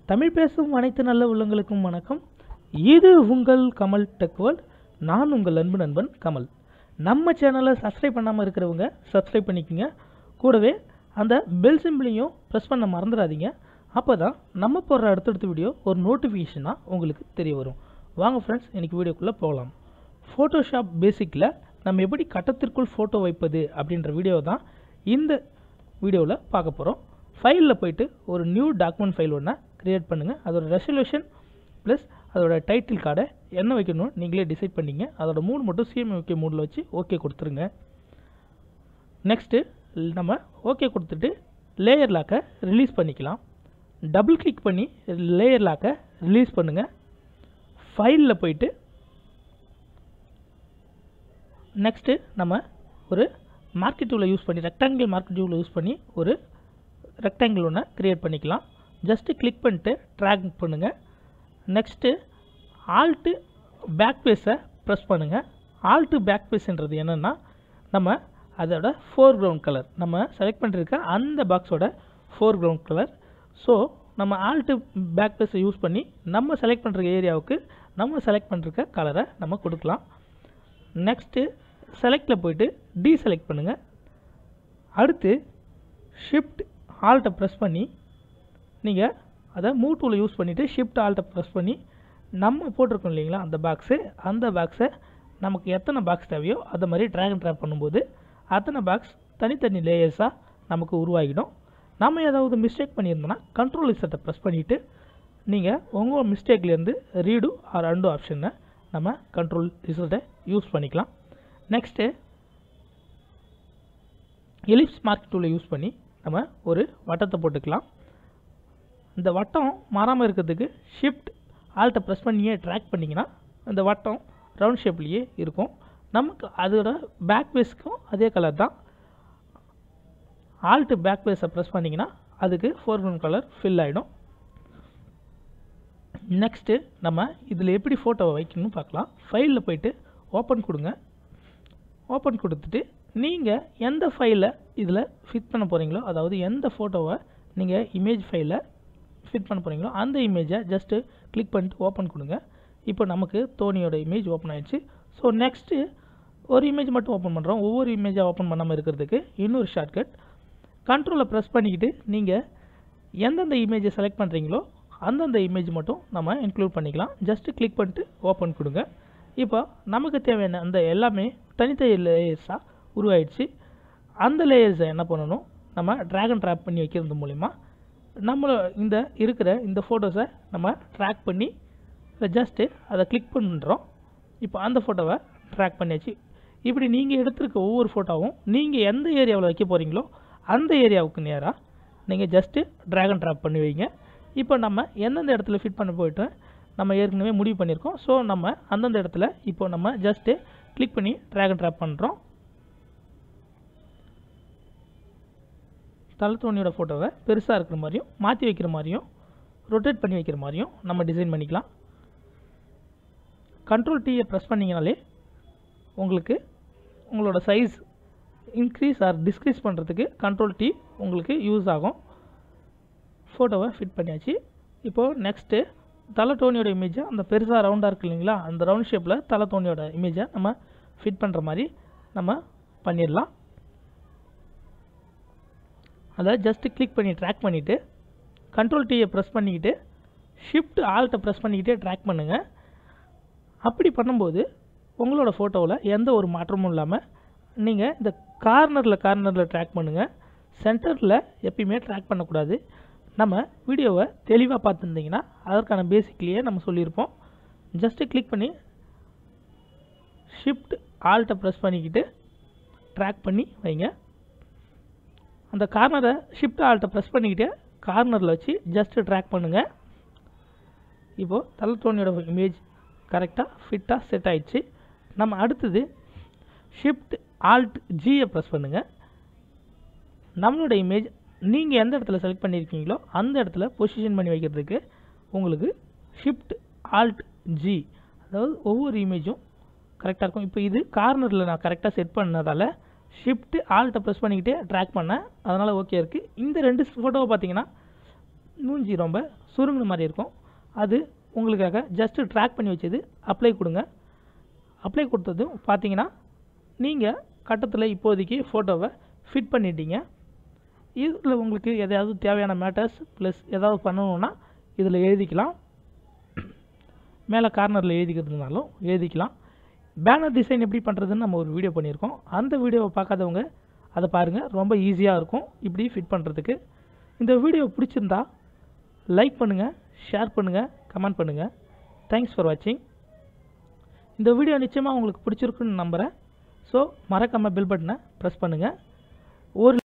தமிழ் பேசும் அனைத்து நல்ல உள்ளங்களுக்கும் வணக்கம் இது உங்கள் கமல் டெக் வேர்ல்ட் நான் உங்கள் அன்பு நண்பன் கமல் நம்ம சேனலை சப்ஸ்கிரைப் பண்ணாமல் இருக்கிறவங்க சப்ஸ்கிரைப் பண்ணிக்கோங்க கூடவே அந்த பெல் சிம்பிளையும் ப்ரெஸ் பண்ண மறந்துடாதீங்க அப்போ தான் நம்ம போடுற அடுத்தடுத்த வீடியோ ஒரு நோட்டிஃபிகேஷனாக உங்களுக்கு தெரிய வரும் வாங்க ஃப்ரெண்ட்ஸ் இன்றைக்கி வீடியோக்குள்ளே போகலாம் ஃபோட்டோஷாப் பேசிக்கில் நம்ம எப்படி கட்டத்திற்குள் ஃபோட்டோ வைப்பது அப்படின்ற வீடியோ தான் இந்த வீடியோவில் பார்க்க போகிறோம் ஃபைலில் போயிட்டு ஒரு நியூ டாக்குமெண்ட் ஃபைல் ஒன்று க்ரியேட் பண்ணுங்கள் அதோட ரெசல்யூஷன் ப்ளஸ் அதோட டைட்டில் கார்டை என்ன வைக்கணும் நீங்களே டிசைட் பண்ணிங்க அதோட மூடு மட்டும் சிஎம்ஓகே மூடில் வச்சு ஓகே கொடுத்துருங்க நெக்ஸ்ட்டு நம்ம ஓகே கொடுத்துட்டு லேயர் லாக்கை ரிலீஸ் பண்ணிக்கலாம் டபுள் கிளிக் பண்ணி லேயர் லாக்கை ரிலீஸ் பண்ணுங்கள் ஃபைலில் போயிட்டு நெக்ஸ்ட்டு நம்ம ஒரு மார்க்கெட் டூவில் யூஸ் பண்ணி ரெக்டாங்கிள் மார்க்கெட் டூவில் யூஸ் பண்ணி ஒரு ரெக்டாங்கிள் ஒன்று க்ரியேட் பண்ணிக்கலாம் ஜஸ்ட்டு கிளிக் பண்ணிட்டு ட்ராக் பண்ணுங்கள் நெக்ஸ்ட்டு ஆல்ட்டு பேக் பேஸை ப்ரெஸ் பண்ணுங்கள் ஆல்ட்டு பேக் பேஸ்ன்றது என்னென்னா நம்ம அதோட ஃபோர் கிரவுண்ட் கலர் நம்ம செலக்ட் பண்ணிருக்க அந்த பாக்ஸோட ஃபோர் கிரவுண்ட் கலர் ஸோ நம்ம ஆல்ட்டு பேக் பேஸை யூஸ் பண்ணி நம்ம செலக்ட் பண்ணுற ஏரியாவுக்கு நம்ம செலக்ட் பண்ணிருக்க கலரை நம்ம கொடுக்கலாம் நெக்ஸ்ட்டு செலக்டில் போயிட்டு டீசெலக்ட் பண்ணுங்கள் அடுத்து ஷிஃப்ட் ஆல்ட்டை ப்ரெஸ் பண்ணி நீங்கள் அதை மூவ் டூவில் யூஸ் பண்ணிவிட்டு ஷிஃப்ட் ஆல்ட்டை ப்ரெஸ் பண்ணி நம்ம போட்டிருக்கோம் இல்லைங்களா அந்த பாக்ஸு அந்த பாக்ஸை நமக்கு எத்தனை பாக்ஸ் தேவையோ அதை மாதிரி ட்ராக் ட்ராப் பண்ணும்போது அத்தனை பாக்ஸ் தனித்தனி லேயர்ஸாக நமக்கு உருவாகிடும் நம்ம ஏதாவது மிஸ்டேக் பண்ணியிருந்தோன்னா கண்ட்ரோல் ரிசெட்டை ப்ரெஸ் பண்ணிவிட்டு நீங்கள் உங்கள் மிஸ்டேக்லேருந்து ரீடு ஆர் அண்டு ஆப்ஷனை நம்ம கண்ட்ரோல் ரிசல்ட்டை யூஸ் பண்ணிக்கலாம் நெக்ஸ்ட்டு எலிப்ஸ் மார்க் டூலை யூஸ் பண்ணி நம்ம ஒரு வட்டத்தை போட்டுக்கலாம் இந்த வட்டம் மாறாமல் இருக்கிறதுக்கு ஷிஃப்ட் ஆல்ட்டை ப்ரெஸ் பண்ணியே ட்ராக் பண்ணிங்கன்னா இந்த வட்டம் ரவுண்ட் ஷேப்லேயே இருக்கும் நமக்கு அதோட பேக் பேஸ்க்கும் அதே கலர் தான் ஆல்ட்டு பேக் பேஸை ப்ரெஸ் பண்ணிங்கன்னா அதுக்கு ஃபோர்க்ரவுண்ட் கலர் ஃபில் ஆகிடும் நெக்ஸ்ட்டு நம்ம இதில் எப்படி ஃபோட்டோவை வைக்கணும்னு பார்க்கலாம் ஃபைலில் போயிட்டு ஓப்பன் கொடுங்க ஓப்பன் கொடுத்துட்டு நீங்கள் எந்த ஃபைலை இதில் ஃபிட் பண்ண போகிறீங்களோ அதாவது எந்த ஃபோட்டோவை நீங்கள் இமேஜ் ஃபைலில் ஃபிட் பண்ண போகிறீங்களோ அந்த இமேஜை ஜஸ்ட்டு கிளிக் பண்ணிட்டு ஓப்பன் கொடுங்க இப்போ நமக்கு தோனியோட இமேஜ் ஓப்பன் ஆயிடுச்சு ஸோ நெக்ஸ்ட்டு ஒரு இமேஜ் மட்டும் ஓப்பன் பண்ணுறோம் ஒவ்வொரு இமேஜாக ஓப்பன் பண்ணாமல் இருக்கிறதுக்கு இன்னொரு ஷார்ட்கட் கண்ட்ரோலை ப்ரெஸ் பண்ணிக்கிட்டு நீங்கள் எந்தெந்த இமேஜை செலக்ட் பண்ணுறீங்களோ அந்தந்த இமேஜ் மட்டும் நம்ம இன்க்ளூட் பண்ணிக்கலாம் ஜஸ்ட்டு கிளிக் பண்ணிட்டு ஓப்பன் கொடுங்க இப்போ நமக்கு தேவையான அந்த எல்லாமே தனித்தனி லேயர்ஸாக உருவாயிடுச்சு அந்த லேயர்ஸை என்ன பண்ணணும் நம்ம ட்ராகன் ட்ராப் பண்ணி வைக்கிறது மூலிமா நம்மள இந்த இருக்கிற இந்த ஃபோட்டோஸை நம்ம ட்ராக் பண்ணி ஜஸ்ட்டு அதை கிளிக் பண்ணுறோம் இப்போ அந்த ஃபோட்டோவை ட்ராக் பண்ணியாச்சு இப்படி நீங்கள் எடுத்திருக்க ஒவ்வொரு ஃபோட்டோவும் நீங்கள் எந்த ஏரியாவில் வைக்க போகிறீங்களோ அந்த ஏரியாவுக்கு நேராக நீங்கள் ஜஸ்ட்டு ட்ராகன் ட்ராப் பண்ணி வைங்க இப்போ நம்ம எந்தெந்த இடத்துல ஃபிட் பண்ண போயிட்டு நம்ம ஏற்கனவே முடிவு பண்ணியிருக்கோம் ஸோ நம்ம அந்தந்த இடத்துல இப்போ நம்ம ஜஸ்ட்டு கிளிக் பண்ணி ட்ராகன் ட்ராப் பண்ணுறோம் தலத்தோனியோட ஃபோட்டோவை பெருசாக இருக்கிற மாதிரியும் மாற்றி வைக்கிற மாதிரியும் ரொட்டேட் பண்ணி வைக்கிற மாதிரியும் நம்ம டிசைன் பண்ணிக்கலாம் கண்ட்ரோல் டீயை ப்ரெஸ் பண்ணிங்கனாலே உங்களுக்கு உங்களோட சைஸ் இன்க்ரீஸ் ஆர் டிஸ்க்ரீஸ் பண்ணுறதுக்கு கண்ட்ரோல் டீ உங்களுக்கு யூஸ் ஆகும் ஃபோட்டோவை ஃபிட் பண்ணியாச்சு இப்போது நெக்ஸ்ட்டு தலை டோனியோட இமேஜை அந்த பெருசாக ரவுண்டாக இருக்கு இல்லைங்களா அந்த ரவுண்ட் ஷேப்பில் தலை டோனியோட இமேஜை நம்ம ஃபிட் பண்ணுற மாதிரி நம்ம பண்ணிடலாம் அதை ஜஸ்ட்டு கிளிக் பண்ணி ட்ராக் பண்ணிவிட்டு கண்ட்ரோல் டீயை ப்ரெஸ் பண்ணிக்கிட்டு ஷிஃப்ட் ஆல்ட்டை ப்ரெஸ் பண்ணிக்கிட்டே ட்ராக் பண்ணுங்கள் அப்படி பண்ணும்போது உங்களோட ஃபோட்டோவில் எந்த ஒரு மாற்றமும் இல்லாமல் நீங்கள் இந்த கார்னரில் கார்னரில் ட்ராக் பண்ணுங்கள் சென்டரில் எப்பயுமே ட்ராக் பண்ணக்கூடாது நம்ம வீடியோவை தெளிவாக பார்த்துருந்தீங்கன்னா அதற்கான பேசிக்லேயே நம்ம சொல்லியிருப்போம் ஜஸ்ட்டு கிளிக் பண்ணி ஷிஃப்ட் ஆல்ட்டை ப்ரெஸ் பண்ணிக்கிட்டு ட்ராக் பண்ணி வைங்க அந்த கார்னரை ஷிஃப்ட் ஆல்ட்டை ப்ரெஸ் பண்ணிக்கிட்டு கார்னரில் வச்சு ஜஸ்ட்டு ட்ராக் பண்ணுங்கள் இப்போது தலத்தோனியோட இமேஜ் கரெக்டாக ஃபிட்டாக செட் ஆயிடுச்சு நம்ம அடுத்தது ஷிஃப்ட் ஆல்ட் ஜியை ப்ரெஸ் பண்ணுங்கள் நம்மளோட இமேஜ் நீங்கள் எந்த இடத்துல செலக்ட் பண்ணியிருக்கீங்களோ அந்த இடத்துல பொசிஷன் பண்ணி வைக்கிறதுக்கு உங்களுக்கு ஷிஃப்ட் ஆல்ட் ஜி அதாவது ஒவ்வொரு இமேஜும் கரெக்டாக இருக்கும் இப்போ இது கார்னரில் நான் கரெக்டாக செட் பண்ணதால் ஷிஃப்ட் ஆல்ட்டை ப்ரெஸ் பண்ணிக்கிட்டே ட்ராக் பண்ணேன் அதனால் ஓகே இருக்குது இந்த ரெண்டு ஃபோட்டோவை பார்த்தீங்கன்னா மூஞ்சி ரொம்ப சுருங்கின மாதிரி இருக்கும் அது உங்களுக்காக ஜஸ்ட்டு ட்ராக் பண்ணி வச்சது அப்ளை கொடுங்க அப்ளை கொடுத்ததும் பார்த்தீங்கன்னா நீங்கள் கட்டத்தில் இப்போதைக்கு ஃபோட்டோவை ஃபிட் பண்ணிட்டீங்க இதில் உங்களுக்கு எதையாவது தேவையான மேட்டர்ஸ் ப்ளஸ் ஏதாவது பண்ணணுன்னா இதில் எழுதிக்கலாம் மேலே கார்னரில் எழுதிக்கிறதுனாலும் எழுதிக்கலாம் பேனர் டிசைன் எப்படி பண்ணுறதுன்னு நம்ம ஒரு வீடியோ பண்ணியிருக்கோம் அந்த வீடியோவை பார்க்காதவங்க அதை பாருங்கள் ரொம்ப ஈஸியாக இருக்கும் இப்படி ஃபிட் பண்ணுறதுக்கு இந்த வீடியோ பிடிச்சிருந்தா லைக் பண்ணுங்கள் ஷேர் பண்ணுங்கள் கமெண்ட் பண்ணுங்கள் தேங்க்ஸ் ஃபார் வாட்சிங் இந்த வீடியோ நிச்சயமாக உங்களுக்கு பிடிச்சிருக்குன்னு நம்புகிறேன் ஸோ மறக்காமல் பில் பட்டனை ப்ரெஸ் பண்ணுங்கள் ஒரு